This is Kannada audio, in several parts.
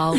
ವಾವ್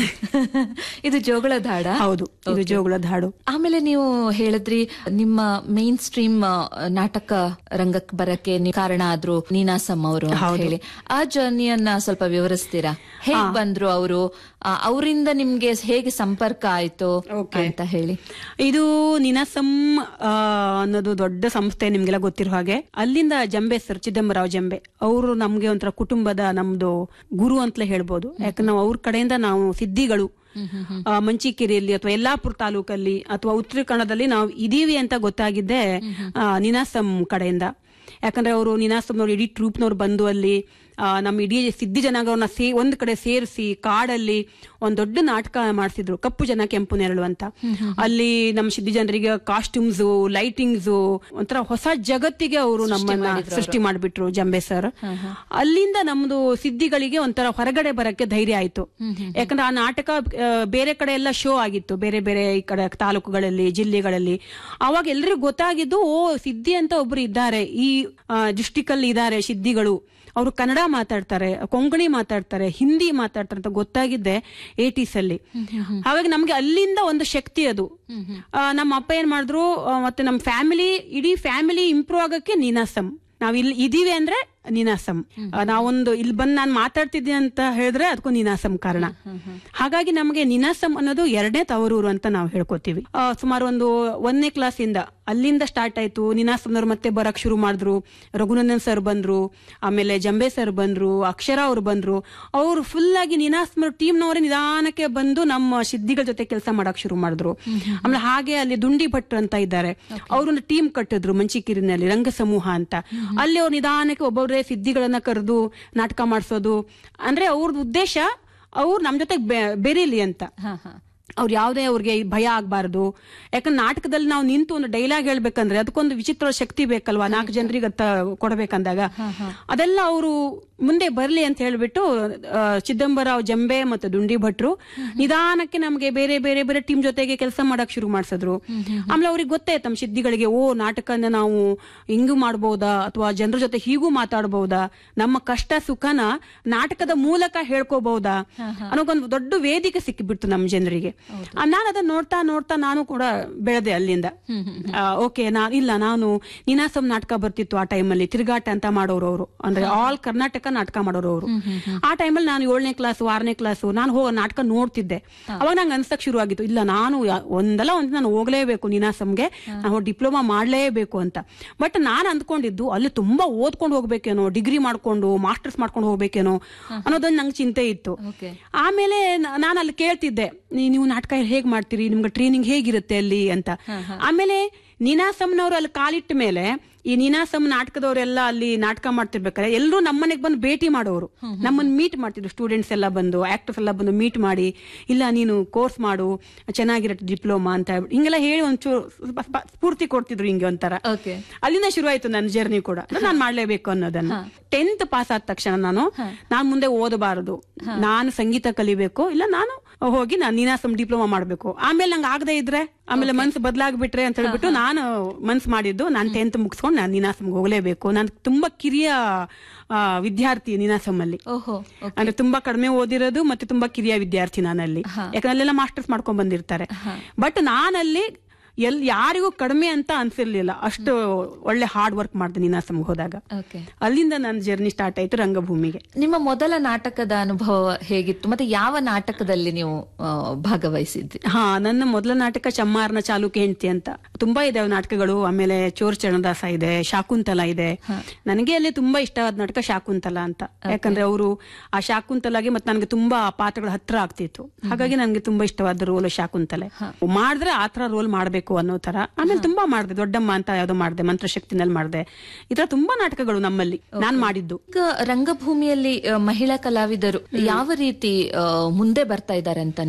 ಇದು ಜೋಗಳದ ಹಾಡ ಹೌದು ಇದು ಜೋಗುಳದ ಹಾಡು ಆಮೇಲೆ ನೀವು ಹೇಳಿದ್ರಿ ನಿಮ್ಮ ಮೇನ್ ಸ್ಟ್ರೀಮ್ ನಾಟಕ ರಂಗಕ್ಕೆ ಬರಕ್ಕೆ ನೀವು ಕಾರಣ ಆದ್ರು ನೀನಾಸಮ್ ಅವರು ಅಂತ ಹೇಳಿ ಆ ಜರ್ನಿಯನ್ನ ಸ್ವಲ್ಪ ವಿವರಿಸ್ತೀರಾ ಹೇಗ್ ಬಂದ್ರು ಅವರು ಅವರಿಂದ ನಿಮ್ಗೆ ಹೇಗೆ ಸಂಪರ್ಕ ಆಯ್ತು ಅಂತ ಹೇಳಿ ಇದು ನಿನಾಸಂ ಆ, ಅನ್ನೋದು ದೊಡ್ಡ ಸಂಸ್ಥೆ ನಿಮ್ಗೆಲ್ಲ ಗೊತ್ತಿರೋ ಹಾಗೆ ಅಲ್ಲಿಂದ ಜಂಬೆ ಸರ್ ಚಿದಂಬರಾವ್ ಜಂಬೆ ಅವರು ನಮ್ಗೆ ಒಂಥರ ಕುಟುಂಬದ ನಮ್ದು ಗುರು ಅಂತಲೇ ಹೇಳ್ಬೋದು ಯಾಕಂದ್ರೆ ನಾವು ಅವ್ರ ಕಡೆಯಿಂದ ನಾವು ಸಿದ್ಧಿಗಳು ಆ, ಮಂಚಿಕೇರಿಯಲ್ಲಿ ಅಥವಾ ಯಲ್ಲಾಪುರ ತಾಲೂಕಲ್ಲಿ ಅಥವಾ ಉತ್ತರ ಕನ್ನಡದಲ್ಲಿ ನಾವು ಇದೀವಿ ಅಂತ ಗೊತ್ತಾಗಿದ್ದೆ ಆ, ನಿನಾಸಂ ಕಡೆಯಿಂದ ಯಾಕಂದ್ರೆ ಅವರು ನಿನಾಸಂನವ್ರು ಇಡೀ ಟ್ರೂಪ್ನವ್ರು ಬಂದು ಅಲ್ಲಿ ಆ, ನಮ್ಮ ಇಡೀ ಸಿದ್ಧಿ ಜನಾಂಗವನ್ನ ಸೇ ಒಂದ್ ಕಡೆ ಸೇರಿಸಿ ಕಾಡಲ್ಲಿ ಒಂದ್ ದೊಡ್ಡ ನಾಟಕ ಮಾಡಿಸಿದ್ರು ಕಪ್ಪು ಜನ ಕೆಂಪು ನೆರಳು ಅಂತ ಅಲ್ಲಿ ನಮ್ಮ ಸಿದ್ಧಿ ಜನರಿಗೆ ಕಾಸ್ಟ್ಯೂಮ್ಸ್ ಲೈಟಿಂಗ್ಸ್ ಒಂಥರ ಹೊಸ ಜಗತ್ತಿಗೆ ಅವರು ನಮ್ಮನ್ನ ಸೃಷ್ಟಿ ಮಾಡ್ಬಿಟ್ರು ಜಂಬೆ ಸರ್ ಅಲ್ಲಿಂದ ನಮ್ದು ಸಿದ್ಧಿಗಳಿಗೆ ಒಂಥರ ಹೊರಗಡೆ ಬರಕ್ಕೆ ಧೈರ್ಯ ಆಯ್ತು ಯಾಕಂದ್ರೆ ಆ ನಾಟಕ ಆ, ಬೇರೆ ಕಡೆ ಎಲ್ಲ ಶೋ ಆಗಿತ್ತು ಬೇರೆ ಬೇರೆ ಈ ಕಡೆ ತಾಲೂಕುಗಳಲ್ಲಿ ಜಿಲ್ಲೆಗಳಲ್ಲಿ ಅವಾಗ ಎಲ್ರಿಗೂ ಗೊತ್ತಾಗಿದ್ದು ಓ ಸಿದ್ಧಿ ಅಂತ ಒಬ್ರು ಇದ್ದಾರೆ ಈ ಡಿಸ್ಟಿಕ್ ಅಲ್ಲಿ ಇದ್ದಾರೆ ಸಿದ್ಧಿಗಳು ಅವರು ಕನ್ನಡ ಮಾತಾಡ್ತಾರೆ ಕೊಂಕಣಿ ಮಾತಾಡ್ತಾರೆ ಹಿಂದಿ ಮಾತಾಡ್ತಾರೆ ಅಂತ ಗೊತ್ತಾಗಿದ್ದೆ ಏಟೀಸ್ ಅಲ್ಲಿ ಹಾಗಾಗಿ ನಮ್ಗೆ ಅಲ್ಲಿಂದ ಒಂದು ಶಕ್ತಿ ಅದು ಆ, ನಮ್ಮ ಅಪ್ಪ ಏನ್ ಮಾಡಿದ್ರು ಆ, ಮತ್ತೆ ನಮ್ಮ ಫ್ಯಾಮಿಲಿ ಇಡೀ ಫ್ಯಾಮಿಲಿ ಇಂಪ್ರೂವ್ ಆಗಕ್ಕೆ ನೀನಾಸಂ ನಾವ್ ಇಲ್ಲಿ ಇದೀವಿ ಅಂದ್ರೆ ನೀನಾಸಂ ಆ, ನಾವೊಂದು ಇಲ್ಲಿ ಬಂದು ನಾನು ಮಾತಾಡ್ತಿದ್ದೀನಿ ಅಂತ ಹೇಳಿದ್ರೆ ಅದಕ್ಕೂ ನೀನಾಸಂ ಕಾರಣ ಹಾಗಾಗಿ ನಮಗೆ ನೀನಾಸಂ ಅನ್ನೋದು ಎರಡನೇ ತವರೂರು ಅಂತ ನಾವು ಹೇಳ್ಕೊತೀವಿ ಆ, ಸುಮಾರು ಒಂದು ಒಂದನೇ ಕ್ಲಾಸ್ ಇಂದ ಅಲ್ಲಿಂದ ಸ್ಟಾರ್ಟ್ ಆಯ್ತು ನೀನಾಸಂನವ್ರು ಮತ್ತೆ ಬರಕ್ ಶುರು ಮಾಡಿದ್ರು ರಘುನಂದನ್ ಸರ್ ಬಂದ್ರು ಆಮೇಲೆ ಜಂಬೆ ಸರ್ ಬಂದ್ರು ಅಕ್ಷರ ಅವ್ರು ಬಂದ್ರು ಅವ್ರು ಫುಲ್ ಆಗಿ ನೀನಾಸಂ ಟೀಮ್ನವರೇ ನಿಧಾನಕ್ಕೆ ಬಂದು ನಮ್ಮ ಸಿದ್ಧಿಗಳ ಜೊತೆ ಕೆಲಸ ಮಾಡಕ್ ಶುರು ಮಾಡಿದ್ರು ಆಮೇಲೆ ಹಾಗೆ ಅಲ್ಲಿ ದುಂಡಿ ಭಟ್ರು ಅಂತ ಇದ್ದಾರೆ ಅವ್ರನ್ನ ಟೀಮ್ ಕಟ್ಟಿದ್ರು ಮಂಚಿಕೀರಿನಲ್ಲಿ ರಂಗ ಸಮೂಹ ಅಂತ ಅಲ್ಲಿ ಅವ್ರು ನಿಧಾನಕ್ಕೆ ಒಬ್ಬೊಬ್ಬರೇ ಸಿದ್ಧಿಗಳನ್ನ ಕರೆದು ನಾಟಕ ಮಾಡಿಸೋದು ಅಂದ್ರೆ ಅವ್ರದ್ದು ಉದ್ದೇಶ ಅವ್ರು ನಮ್ ಜೊತೆ ಬೆರೀಲಿ ಅಂತ ಹಾ ಹಾ ಅವ್ರು ಯಾವುದೇ ಅವ್ರಿಗೆ ಭಯ ಆಗ್ಬಾರ್ದು ಯಾಕಂದ್ರೆ ನಾಟಕದಲ್ಲಿ ನಾವು ನಿಂತು ಒಂದು ಡೈಲಾಗ್ ಹೇಳ್ಬೇಕಂದ್ರೆ ಅದಕ್ಕೊಂದು ವಿಚಿತ್ರ ಶಕ್ತಿ ಬೇಕಲ್ವಾ ನಾಲ್ಕು ಜನರಿಗೆ ಅತ್ತ ಕೊಡಬೇಕಂದಾಗ ಅದೆಲ್ಲ ಅವರು ಮುಂದೆ ಬರ್ಲಿ ಅಂತ ಹೇಳ್ಬಿಟ್ಟು ಆ, ಚಿದಂಬರಾವ್ ಜಂಬೆ ಮತ್ತು ದುಂಡಿ ಭಟ್ರು ನಿಧಾನಕ್ಕೆ ನಮಗೆ ಬೇರೆ ಬೇರೆ ಬೇರೆ ಟೀಮ್ ಜೊತೆಗೆ ಕೆಲಸ ಮಾಡಕ್ ಶುರು ಮಾಡ್ಸಿದ್ರು ಆಮೇಲೆ ಅವ್ರಿಗೆ ಗೊತ್ತಾಯ್ತು ನಮ್ಮ ಸಿದ್ಧಿಗಳಿಗೆ ಓ ನಾಟಕನ ನಾವು ಹಿಂಗೂ ಮಾಡ್ಬೋದಾ ಅಥವಾ ಜನರ ಜೊತೆ ಹೀಗೂ ಮಾತಾಡ್ಬೋದಾ ನಮ್ಮ ಕಷ್ಟ ಸುಖನ ನಾಟಕದ ಮೂಲಕ ಹೇಳ್ಕೋಬಹುದಾ ಅನ್ನೋಕೊಂದು ದೊಡ್ಡ ವೇದಿಕೆ ಸಿಕ್ಕಿಬಿಡ್ತು ನಮ್ಮ ಜನರಿಗೆ ನಾನು ಅದನ್ನ ನೋಡ್ತಾ ನೋಡ್ತಾ ನಾನು ಕೂಡ ಬೆಳೆದೆ ಅಲ್ಲಿಂದ ಓಕೆ ನಾ ಇಲ್ಲ ನಾನು ನಿನಾಸಂ ನಾಟಕ ಬರ್ತಿತ್ತು ಆ ಟೈಮಲ್ಲಿ ತಿರುಗಾಟ ಅಂತ ಮಾಡೋರು ಅವರು ಅಂದ್ರೆ ಆಲ್ ಕರ್ನಾಟಕ ನಾಟಕ ಮಾಡೋರು ಅವರು ಆ ಟೈಮಲ್ಲಿ ನಾನು ಏಳನೇ ಕ್ಲಾಸ್ ಆರನೇ ಕ್ಲಾಸ್ ನಾನು ಹೋ ನಾಟಕ ನೋಡ್ತಿದ್ದೆ ಅವಾಗ ನಂಗೆ ಅನ್ಸಕ್ ಶುರು ಆಗಿತ್ತು ಇಲ್ಲ ನಾನು ಯಾ- ಒಂದಲ್ಲ ಒಂದ್ ನಾನು ಹೋಗ್ಲೇಬೇಕು ನಿನಾಸಂಗೆ ನಾನು ಡಿಪ್ಲೊಮಾ ಮಾಡ್ಲೇಬೇಕು ಅಂತ ಬಟ್ ನಾನು ಅಂದ್ಕೊಂಡಿದ್ದು ಅಲ್ಲಿ ತುಂಬಾ ಓದ್ಕೊಂಡು ಹೋಗ್ಬೇಕೇನೋ ಡಿಗ್ರಿ ಮಾಡ್ಕೊಂಡು ಮಾಸ್ಟರ್ಸ್ ಮಾಡ್ಕೊಂಡು ಹೋಗ್ಬೇಕೇನೋ ಅನ್ನೋದೊಂದು ನಂಗೆ ಚಿಂತೆ ಇತ್ತು ಓಕೆ ಆಮೇಲೆ ನಾನು ಅಲ್ಲಿ ಕೇಳ್ತಿದ್ದೆ ನೀ- ನೀವು ನಾಟಕ ಹೇಗ್ ಮಾಡ್ತೀರಿ ನಿಮ್ಗೆ ಟ್ರೈನಿಂಗ್ ಹೇಗಿರುತ್ತೆ ಅಲ್ಲಿ ಅಂತ ಆಮೇಲೆ ನೀನಾಸಂನವ್ರು ಅಲ್ಲಿ ಕಾಲಿಟ್ಟ ಮೇಲೆ ಈ ನೀನಾಸಂ ನಾಟಕದವರೆಲ್ಲ ಅಲ್ಲಿ ನಾಟಕ ಮಾಡ್ತಿರ್ಬೇಕಾದ್ರೆ ಎಲ್ಲರೂ ನಮ್ಮನೆಗೆ ಬಂದು ಭೇಟಿ ಮಾಡೋರು ನಮ್ಮನ್ನ ಮೀಟ್ ಮಾಡ್ತಿದ್ರು ಸ್ಟೂಡೆಂಟ್ಸ್ ಎಲ್ಲ ಬಂದು ಆಕ್ಟರ್ಸ್ ಎಲ್ಲ ಬಂದು ಮೀಟ್ ಮಾಡಿ ಇಲ್ಲ ನೀನು ಕೋರ್ಸ್ ಮಾಡು ಚೆನ್ನಾಗಿರತ್ತೆ ಡಿಪ್ಲೊಮಾ ಅಂತ ಹೇಳ್ಬಿಟ್ಟು ಹಿಂಗೆಲ್ಲ ಹೇಳಿ ಒಂಚೂರು ಸ್ವಲ್ಪ ಸ್ಪ- ಸ್ಫೂರ್ತಿ ಕೊಡ್ತಿದ್ರು ಹಿಂಗೆ ಒಂಥರ ಓಕೆ ಅಲ್ಲಿಂದ ಶುರು ಆಯ್ತು ನನ್ನ ಜರ್ನಿ ಕೂಡ ನಾನು ಮಾಡ್ಲೇಬೇಕು ಅನ್ನೋದನ್ನ ಟೆಂತ್ ಪಾಸ್ ಆದ ತಕ್ಷಣ ನಾನು ನಾನ್ ಮುಂದೆ ಓದಬಾರದು ನಾನು ಸಂಗೀತ ಕಲಿಬೇಕು ಇಲ್ಲ ನಾನು ಹೋಗಿ ನಾನು ನೀನಾಸಂ ಡಿಪ್ಲೊಮಾ ಮಾಡ್ಬೇಕು ಆಮೇಲೆ ನಂಗೆ ಆಗದೆ ಇದ್ರೆ ಆಮೇಲೆ ಮನ್ಸು ಬದಲಾಗ್ಬಿಟ್ರೆ ಅಂತ ಹೇಳ್ಬಿಟ್ಟು ನಾನು ಮನ್ಸು ಮಾಡಿದ್ದು ನಾನು ಟೆಂತ್ ಮುಗಿಸ್ಕೊಂಡು ನಾನು ನೀನಾಸಂಗೆ ಹೋಗ್ಲೇಬೇಕು ನಾನು ತುಂಬಾ ಕಿರಿಯ ಆ, ವಿದ್ಯಾರ್ಥಿ ನೀನಾಸಂ ಅಲ್ಲಿ ಓಹೋ ಅಂದ್ರೆ ತುಂಬಾ ಕಡಿಮೆ ಓದಿರೋದು ಮತ್ತೆ ತುಂಬಾ ಕಿರಿಯ ವಿದ್ಯಾರ್ಥಿ ನಾನಲ್ಲಿ ಯಾಕಂದ್ರೆ ಅಲ್ಲೆಲ್ಲ ಮಾಸ್ಟರ್ಸ್ ಮಾಡ್ಕೊಂಡ್ ಬಂದಿರ್ತಾರೆ ಬಟ್ ನಾನಲ್ಲಿ ಎಲ್ ಯಾರಿಗೂ ಕಡಿಮೆ ಅಂತ ಅನ್ಸಿರ್ಲಿಲ್ಲ ಅಷ್ಟು ಒಳ್ಳೆ ಹಾರ್ಡ್ ವರ್ಕ್ ಮಾಡ್ದೆ ನೀನಾಸಂಗೆ ಹೋದಾಗ ಓಕೆ ಅಲ್ಲಿಂದ ನನ್ನ ಜರ್ನಿ ಸ್ಟಾರ್ಟ್ ಆಯ್ತು ರಂಗಭೂಮಿಗೆ ನಿಮ್ಮ ಮೊದಲ ನಾಟಕದ ಅನುಭವ ಹೇಗಿತ್ತು ಮತ್ತೆ ಯಾವ ನಾಟಕದಲ್ಲಿ ನೀವು ಆ, ಭಾಗವಹಿಸಿದ್ರಿ ಹಾ ನನ್ನ ಮೊದಲ ನಾಟಕ ಚಮ್ಮಾರನ ಚಾಲುಕ್ಯ ಹೆಂಡತಿ ಅಂತ ತುಂಬಾ ಇದಾವೆ ನಾಟಕಗಳು ಆಮೇಲೆ ಚೋರ್ ಚರಣದಾಸ ಇದೆ ಶಾಕುಂತಲ ಇದೆ ನನಗೆ ಅಲ್ಲಿ ತುಂಬಾ ಇಷ್ಟವಾದ ನಾಟಕ ಶಾಕುಂತಲ ಅಂತ ಯಾಕಂದ್ರೆ ಅವರು ಆ ಶಾಕುಂತಲಾಗೆ ಮತ್ತೆ ನನಗೆ ತುಂಬಾ ಆ ಪಾತ್ರಗಳ ಹತ್ರ ಆಗ್ತಿತ್ತು ಹಾಗಾಗಿ ನನಗೆ ತುಂಬಾ ಇಷ್ಟವಾದ ರೋಲ್ ಶಾಕುಂತಲೆ ಮಾಡಿದ್ರೆ ಆ ತರ ರೋಲ್ ಮಾಡ್ಬೇಕು ಅನ್ನೋ ತರ ಆಮೇಲೆ ತುಂಬಾ ಮಾಡಿದೆ ದೊಡ್ಡಮ್ಮ ಅಂತ ಯಾವ್ದೋ ಮಾಡಿದೆ ಮಂತ್ರಶಕ್ತಿನಲ್ಲಿ ಮಾಡಿದೆ ಈ ತರ ತುಂಬಾ ನಾಟಕಗಳು ನಮ್ಮಲ್ಲಿ ನಾನ್ ಮಾಡಿದ್ದು ಈಗ ರಂಗಭೂಮಿಯಲ್ಲಿ ಆ, ಮಹಿಳಾ ಕಲಾವಿದರು ಯಾವ ರೀತಿ ಆ, ಮುಂದೆ ಬರ್ತಾ ಇದ್ದಾರೆ ಅಂತ